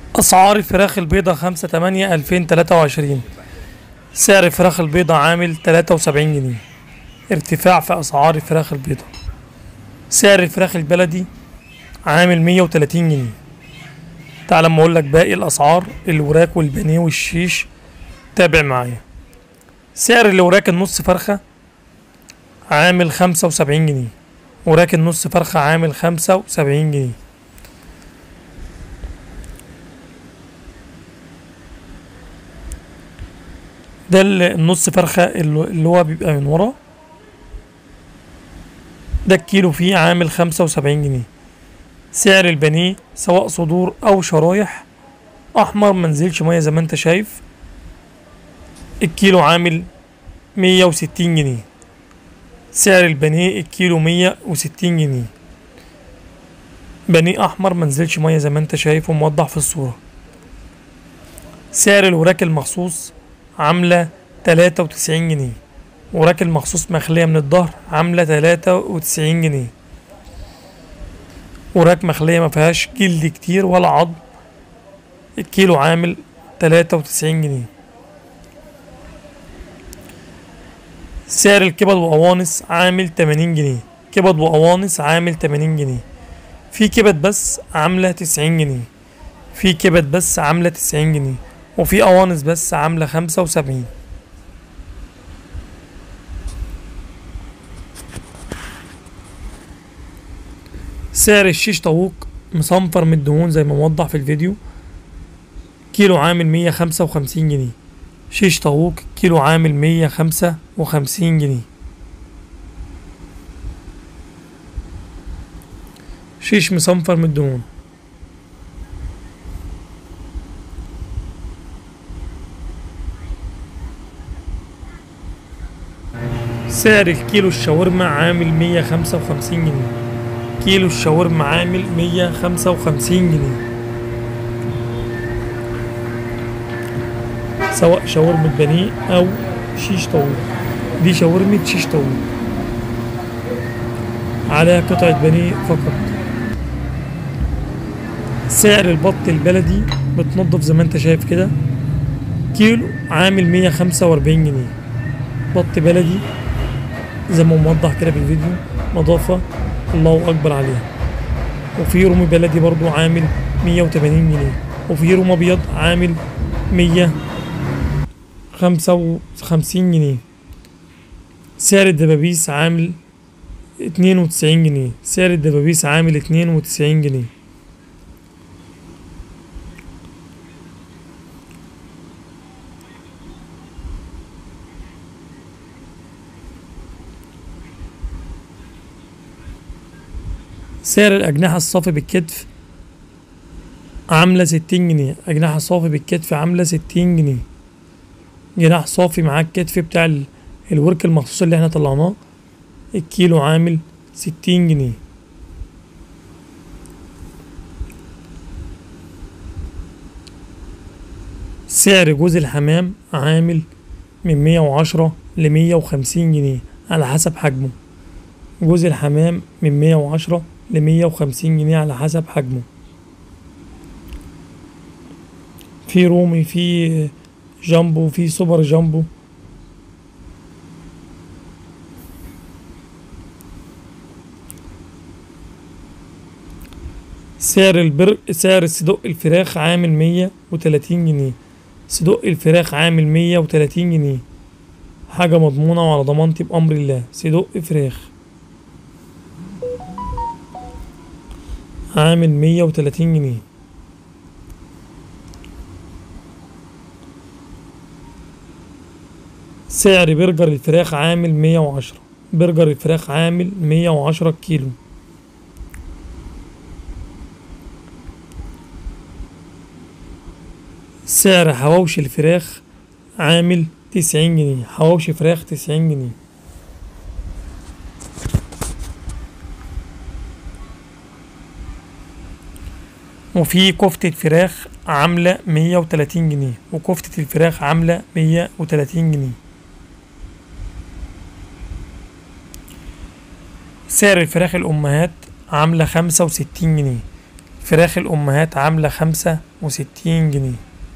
أسعار الفراخ البيضة خمسة تمانية ألفين تلاتة وعشرين سعر الفراخ البيضة عامل تلاتة وسبعين جنيه ارتفاع في أسعار الفراخ البيضة سعر الفراخ البلدي عامل مية وتلاتين جنيه تعال اما اقول لك باقي الاسعار الوراك والبانيه والشيش تابع معايا سعر الوراك النص فرخه عامل خمسة وسبعين جنيه وراك النص فرخه عامل خمسة وسبعين جنيه ده ال- النص فرخه اللي اللي هو بيبقى من ورا ده الكيلو فيه عامل خمسة وسبعين جنيه سعر البانيه سواء صدور او شرايح احمر منزلش ميه زي ما انت شايف الكيلو عامل مية وستين جنيه سعر البانيه الكيلو مية وستين جنيه بانيه احمر منزلش ميه زي ما انت شايف وموضح في الصورة سعر الوراك المخصوص عاملة تلاتة وتسعين جنيه وراك المخصوص مخلية من الظهر عاملة تلاتة وتسعين جنيه وراك مخلية ما فيهاش جلد كتير ولا عظم الكيلو عامل تلاتة وتسعين جنيه سعر الكبد وقوانص عامل تمانين جنيه كبد وقوانص عامل تمانين جنيه في كبد بس عاملة تسعين جنيه في كبد بس عاملة تسعين جنيه وفي قوانص بس عاملة خمسة وسبعين سعر الشيش طاووق مصنفر من الدهون زي ما موضح في الفيديو كيلو عامل مية خمسة وخمسين جنيه شيش طاووق كيلو عامل مية خمسة وخمسين جنيه شيش مصنفر من الدهون سعر الكيلو الشاورما عامل مية خمسة وخمسين جنيه كيلو الشاورما عامل مية خمسة وخمسين جنيه سواء شاورما بانيه أو شيش طاووق دي شاورمة شيش طاووق عليها قطعة بانيه فقط سعر البط البلدي متنضف زي ما انت شايف كده كيلو عامل مية خمسة وأربعين جنيه بط بلدي زي ما موضح كده في الفيديو نظافة الله أكبر عليها وفي رومي بلدي برضو عامل مية وتمانين جنيه وفي روم أبيض عامل مية خمسة وخمسين جنيه سعر الدبابيس عامل اتنين وتسعين جنيه سعر الدبابيس عامل اتنين وتسعين جنيه سعر الأجنحة الصافي بالكتف عاملة ستين جنيه أجنحة صافي بالكتف عاملة ستين جنيه جناح صافي مع الكتف بتاع ال- الورك المخصوص اللي احنا طلعناه الكيلو عامل ستين جنيه سعر جوز الحمام عامل من مية وعشرة لمية وخمسين جنيه على حسب حجمه جوز الحمام من مية وعشرة لمية وخمسين جنيه على حسب حجمه في رومي في جامبو في سوبر جامبو سعر البر سعر صدق الفراخ عامل مية وتلاتين جنيه صدق الفراخ عامل مية وتلاتين جنيه حاجة مضمونة وعلى ضمانتي بأمر الله صدق فراخ عامل مية وتلاتين جنيه سعر برجر الفراخ عامل مية وعشرة برجر الفراخ عامل مية وعشرة كيلو سعر حواوشي الفراخ عامل تسعين جنيه حواوشي فراخ تسعين جنيه وفي كفتة فراخ عاملة مية وتلاتين جنيه وكفتة الفراخ عاملة مية وتلاتين جنيه سعر الفراخ الأمهات عاملة خمسة وستين جنيه فراخ الأمهات عاملة خمسة وستين جنيه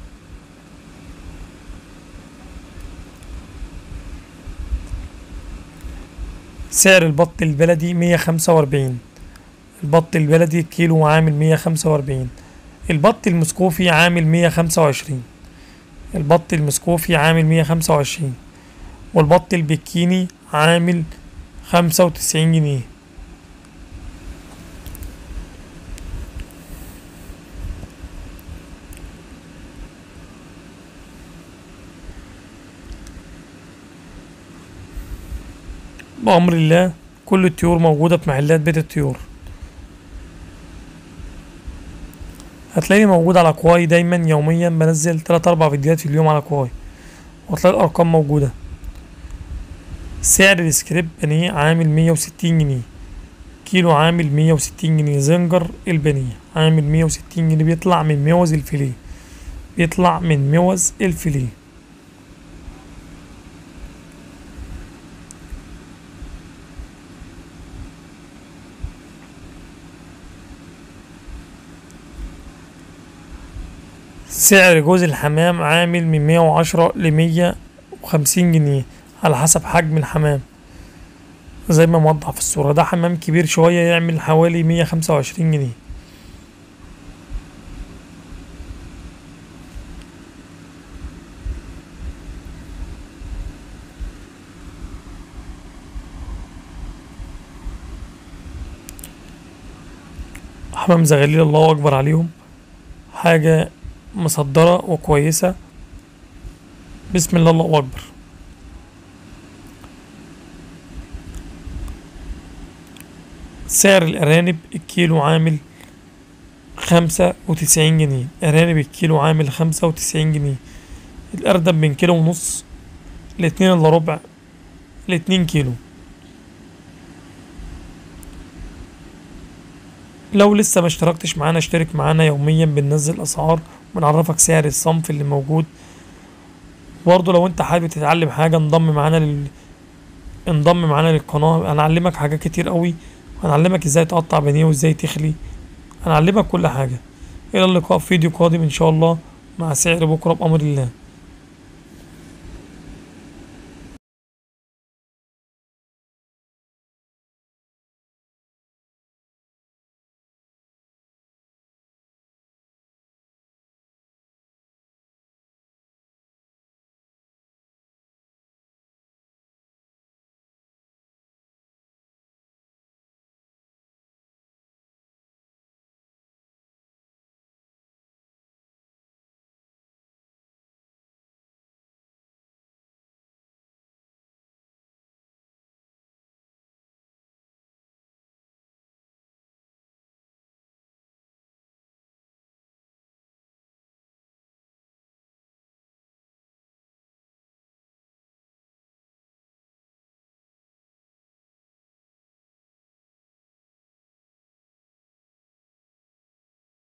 سعر البط البلدي مية خمسة وأربعين البط البلدي كيلو عامل مية خمسة وأربعين البط المسكوفي عامل مية خمسة وعشرين البط المسكوفي عامل مية خمسة وعشرين والبط البكيني عامل خمسة وتسعين جنيه بأمر الله كل الطيور موجودة في محلات بيت الطيور هتلاقيني موجود على كواي دايما يوميا بنزل تلات أربع فيديوهات في اليوم على كواي وهتلاقي الأرقام موجودة سعر السكريب بانيه عامل مية وستين جنيه كيلو عامل مية وستين جنيه زنجر البانيه عامل مية وستين جنيه بيطلع من موز الفيليه بيطلع من موز الفيليه سعر جوز الحمام عامل من مية وعشرة لمية وخمسين جنيه على حسب حجم الحمام زي ما موضح في الصورة ده حمام كبير شوية يعمل حوالي مية خمسة وعشرين جنيه حمام زغاليل الله أكبر عليهم حاجة مصدرة وكويسة بسم الله الله أكبر سعر الأرانب الكيلو عامل خمسة وتسعين جنيه أرانب الكيلو عامل خمسة وتسعين جنيه الأردب من كيلو ونص لاتنين إلا ربع لاتنين كيلو لو لسه ما اشتركتش معانا اشترك معانا يوميا بننزل اسعار بنعرفك سعر الصنف اللي موجود برضه لو انت حابب تتعلم حاجه انضم معانا لل انضم معانا للقناه هنعلمك حاجات كتير قوي هنعلمك ازاي تقطع بانيه وازاي تخلي هنعلمك كل حاجه الى اللقاء في فيديو قادم ان شاء الله مع سعر بكره بامر الله